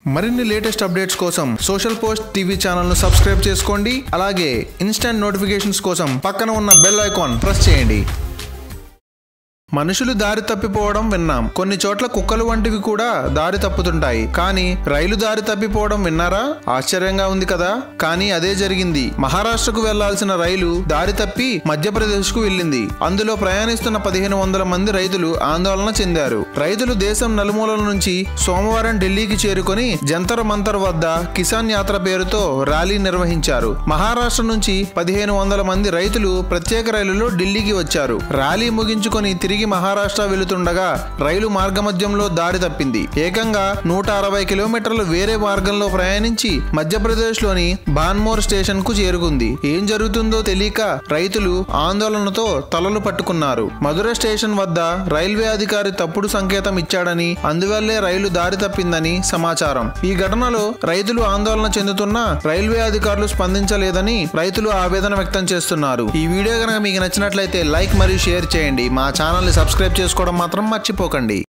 మరిన్ని latest updates కోసం social post TV ఛానల్ను సబ్స్క్రైబ్ చేసుకోండి అలాగే ఇన్స్టంట్ నోటిఫికేషన్స్ కోసం పక్కన ఉన్న బెల్ ఐకాన్ ప్రెస్ చేయండి మనుషులు దారి తప్పిపోవడం విన్నాం కొన్ని చోట్ల కుక్కలు వంటివి కూడా దారి తప్పుతుంటాయి కానీ రైలు దారి తప్పిపోవడం విన్నారా ఆశ్చర్యంగా ఉంది కదా కానీ అదే జరిగింది మహారాష్ట్రకు వెళ్లాల్సిన రైలు దారి తప్పి మధ్యప్రదేశ్ కు వెళ్ళింది అందులో ప్రయాణిస్తున్న పదిహేను వందల మంది రైతులు ఆందోళన చెందారు రైతులు దేశం నలుమూలల నుంచి సోమవారం ఢిల్లీకి చేరుకొని జంతర్ మంతర్ వద్ద కిసాన్ యాత్ర పేరుతో ర్యాలీ నిర్వహించారు మహారాష్ట్ర నుంచి పదిహేను వందల మంది రైతులు ప్రత్యేక రైలులో ఢిల్లీకి వచ్చారు ర్యాలీ ముగించుకొని తిరిగి మహారాష్ట్ర వెళుతుండగా రైలు మార్గమధ్యంలో దారి తప్పింది ఏకంగా నూట అరవై కిలోమీటర్లు వేరే మార్గంలో ప్రయాణించి మధ్యప్రదేశ్లోని బాన్మోర్ స్టేషన్ కు చేరుకుంది ఏం జరుగుతుందో తెలియక రైతులు ఆందోళనతో తలలు పట్టుకున్నారు మధుర స్టేషన్ వద్ద రైల్వే అధికారి తప్పుడు సంకేతం ఇచ్చాడని అందువల్లే రైలు దారి తప్పిందని సమాచారం ఈ ఘటనలో రైతులు ఆందోళన చెందుతున్నా రైల్వే అధికారులు స్పందించలేదని రైతులు ఆవేదన వ్యక్తం చేస్తున్నారు ఈ వీడియో కనుక మీకు నచ్చినట్లయితే లైక్ మరియు షేర్ చేయండి మా ఛానల్ని సబ్స్క్రైబ్ చేసుకోవడం మాత్రం మర్చిపోకండి